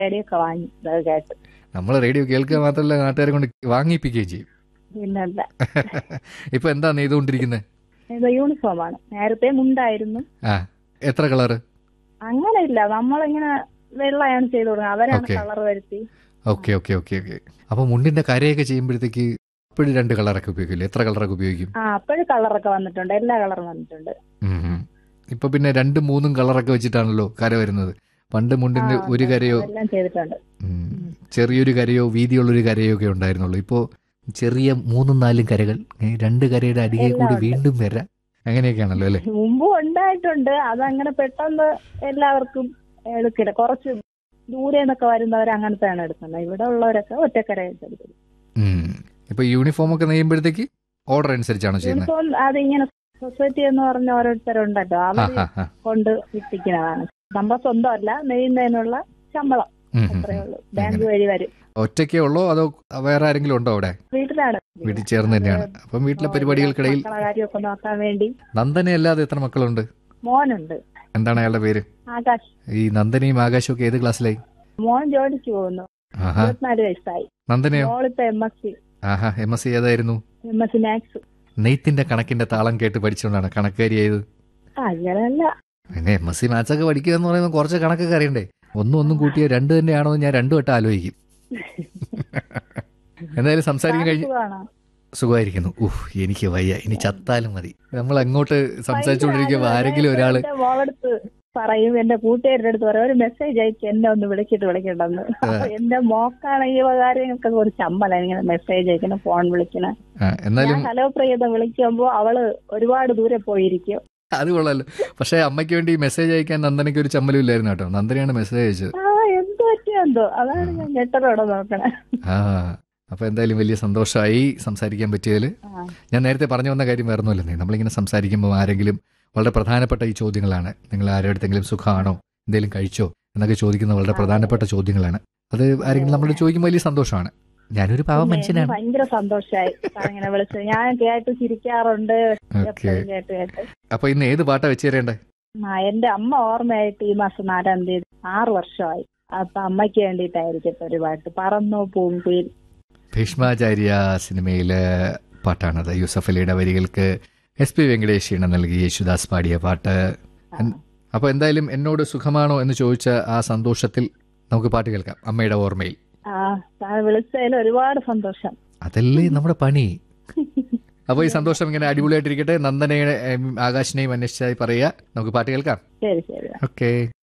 റേഡിയൊക്കെ വാങ്ങി ഇതൊക്കെ കേട്ട് നമ്മൾ റേഡിയോ കേൾക്കുക മാത്രമല്ല നാട്ടുകാരെ കൊണ്ട് വാങ്ങിപ്പിക്കുകയും ചെയ്യും പിന്നെന്താ ഇപ്പൊ എന്താ നെയ്തുകൊണ്ടിരിക്കുന്നത് ഇത് യൂണിഫോമാണ് നേരത്തെ മുണ്ടായിരുന്നു ആ എത്ര കളറ് അങ്ങനെ ഇല്ല നമ്മളിങ്ങനെ വെള്ളയാണ് ചെയ്തു കൊടുക്കുന്നത് അവരാണ് Okay. കളർ വരുത്തി ഓക്കെ ഓക്കെ ഓക്കെ ഓക്കെ അപ്പൊ മുണ്ടിന്റെ കരയൊക്കെ ചെയ്യുമ്പോഴത്തേക്ക് ഇപ്പോഴും രണ്ട് കളറൊക്കെ ഉപയോഗിക്കില്ലേ എത്ര കളറൊക്കെ ഉപയോഗിക്കും ആ അപ്പോഴും കളറൊക്കെ വന്നിട്ടുണ്ട് എല്ലാ കളറും വന്നിട്ടുണ്ട് ഉം ഉം. ഇപ്പൊ പിന്നെ രണ്ടും മൂന്നും കളറൊക്കെ വെച്ചിട്ടാണല്ലോ കര വരുന്നത് പണ്ട് മുണ്ടിന്റെ ആ, ഒരു കരയോ എല്ലാം ചെയ്തിട്ടുണ്ട് ഉം, ചെറിയൊരു കരയോ വീതിയുള്ളൊരു കരയോ ഒക്കെ ഉണ്ടായിരുന്നുള്ളൂ ഇപ്പോ ചെറിയ മൂന്നും നാലും കരകൾ ഏ, രണ്ട് കരയുടെ അടിയെ എല്ലാം കൂടി ഉണ്ട്. വീണ്ടും വരാം അങ്ങനെയൊക്കെയാണല്ലോ അല്ലെ മുമ്പും ഉണ്ടായിട്ടുണ്ട് അതങ്ങനെ പെട്ടെന്ന് എല്ലാവർക്കും എടുക്കില്ല കുറച്ച് ദൂരെ നിന്നൊക്കെ വരുന്നവർ അങ്ങനത്തെയാണ് എടുക്കുന്നത് ഇവിടെ ഉള്ളവരൊക്കെ ഒറ്റക്കരയായിട്ട് എടുക്കുന്നത് ഉം. ഇപ്പൊ യൂണിഫോം ഒക്കെ നെയ്യുമ്പോഴത്തേക്ക് ഓർഡർ അനുസരിച്ചാണോ ചെയ്യുന്നത് യൂണിഫോം അതിങ്ങനെ സൊസൈറ്റി എന്ന് പറഞ്ഞ ഓരോരുത്തരുണ്ടല്ലോ ആ അവർ ഹാ ഹാ കൊണ്ട് വിട്ടിക്കുന്നതാണ് നമ്മൾ സ്വന്തമല്ല നെയ്യുന്നതിനുള്ള ശമ്പളം ഉം, ഉം, അത്രേ ഉം. ഉള്ളൂ ബാങ്ക് വഴി വരും ഒറ്റയ്ക്കേ ഉള്ളോ അതോ വേറെ ആരെങ്കിലും ഉണ്ടോ അവിടെ വീട്ടിലാണ് വീട്ടിൽ ചേർന്ന് തന്നെയാണ് അപ്പം വീട്ടിലെ പരിപാടികൾക്കിടയിൽ മക്കളെ കാര്യമൊക്കെ നോക്കാൻ വേണ്ടി നന്ദനെ അല്ലാതെ എത്ര മക്കളുണ്ട് മോനുണ്ട് എന്താണ് അയാളുടെ പേര് ആകാശ് ഈ നന്ദനയും ആകാശവും ഒക്കെ ഏത് ക്ലാസ്സിലായി മോൻ ജോലിക്ക് പോകുന്നു ആഹാ ഇരുപത്തിനാല് വയസ്സായി നന്ദനയോ മോളിപ്പോ എം എസ് സി ആഹാ എം എസ് സി ഏതായിരുന്നു എം എസ് സി മാത്സ് നെയ്ത്തിന്റെ കണക്കിന്റെ താളം കേട്ട് പഠിച്ചുകൊണ്ടാണ് കണക്കാരിയായത് അങ്ങനെയല്ല പിന്നെ എം എസ് സി മാത്സ് ഒക്കെ പഠിക്കുക എന്ന് പറയുമ്പോൾ കുറച്ച് കണക്കൊക്കെ അറിയണ്ടേ ഒന്നും ഒന്നും കൂട്ടിയ രണ്ട് തന്നെയാണോ എന്ന് ഞാൻ രണ്ടു വട്ടം ആലോചിക്കും എന്തായാലും സംസാരിക്കാൻ കഴിഞ്ഞ് സുഖമാണോ? സുഖമായിരിക്കുന്നു ഉഹ് എനിക്ക് വയ്യ ഇനി ചത്താലും മതി നമ്മൾ അങ്ങോട്ട് സംസാരിച്ചുകൊണ്ടിരിക്കുമ്പോൾ ആരെങ്കിലും ഒരാള് എന്റെ മോളടുത്ത് പറയും എന്റെ കൂട്ടുകാരുടെ അടുത്ത് പറയും ഒരു മെസ്സേജ് അയച്ച് എന്നെ ഒന്ന് വിളിച്ചിട്ട് വിളിക്കണ്ടെന്ന് അപ്പൊ എന്റെ മോക്കാണെങ്കിൽ ഈ കാര്യങ്ങൾക്ക് ഒരു ചമ്മല ഇങ്ങനെ മെസ്സേജ് അയക്കണം ഫോൺ വിളിക്കണം ആ, എന്നാലും ഞാൻ ഹലോ പ്രിയത വിളിക്കുമ്പോ അവള് ഒരുപാട് ദൂരെ പോയിരിക്കും അത് കൊള്ളാലോ പക്ഷെ അമ്മയ്ക്ക് വേണ്ടി മെസ്സേജ് അയക്കാൻ നന്ദനയ്ക്ക് ഒരു ചമ്മലും ഇല്ലായിരുന്നു കേട്ടോ നന്ദനയാണ് മെസ്സേജ് അയച്ചത് ആ എന്ത് പറ്റിയെന്തോ അതാണ് ഞാൻ ഞെട്ടലോടെ നോക്കണേ ആ അപ്പൊ എന്തായാലും വലിയ സന്തോഷമായി സംസാരിക്കാൻ പറ്റിയതിൽ ആ. ഞാൻ നേരത്തെ പറഞ്ഞു വന്ന കാര്യം വേറെ ഒന്നുമില്ലെന്നേ നമ്മളിങ്ങനെ സംസാരിക്കുമ്പോൾ ആരെങ്കിലും വളരെ പ്രധാനപ്പെട്ട ഈ ചോദ്യങ്ങളാണ് നിങ്ങൾ ആരുടെടുത്തെങ്കിലും സുഖമാണോ എന്തെങ്കിലും കഴിച്ചോ എന്നൊക്കെ ചോദിക്കുന്ന വളരെ പ്രധാനപ്പെട്ട ചോദ്യങ്ങളാണ് അത് ആരെങ്കിലും നമ്മളോട് ചോദിക്കുമ്പോൾ വലിയ സന്തോഷമാണ് ഞാനൊരു പാവം പിന്നെ മനുഷ്യനാണ് എനിക്ക് ഭയങ്കര സന്തോഷായി ഇങ്ങനെ വിളിച്ചത് ഞാൻ കേട്ട് ചിരിക്കാറുണ്ട് ഓക്കെ എപ്പോഴും കേട്ട് കേട്ട് അപ്പൊ ഇന്ന് ഏത് പാട്ടാ വെച്ച് തരേണ്ടേ ആ എന്റെ അമ്മ ഓർമ്മയായിട്ട് ഈ മാസം നാലാം തീയതി ആറ് വർഷമായി അപ്പൊ അമ്മയ്ക്ക് വേണ്ടിയിട്ടായിരിക്കും ഒരു പാട്ട് പറന്നോ പൂങ്കുയിൽ ഭീഷ്മാചാര്യ സിനിമയിലെ പാട്ടാണത് യൂസഫ് അലിയുടെ വരികൾക്ക് എസ് പി വെങ്കടേഷ് ഈണം നൽകി യേശുദാസ് പാടിയ പാട്ട് എൻ- അപ്പൊ എന്തായാലും എന്നോട് സുഖമാണോ എന്ന് ചോദിച്ച ആ സന്തോഷത്തിൽ നമുക്ക് പാട്ട് കേൾക്കാം അമ്മയുടെ ഓർമ്മയിൽ ആ താൻ വിളിച്ചതിൽ ഒരുപാട് സന്തോഷം അതല്ലേ നമ്മുടെ പണി അപ്പൊ ഈ സന്തോഷം ഇങ്ങനെ അടിപൊളിയായിട്ടിരിക്കട്ടെ നന്ദനയുടെ ഏം, ആകാശിനെയും അന്വേഷിച്ചായി പറയുക നമുക്ക് പാട്ട് കേൾക്കാം ശരി ശരി ഓക്കെ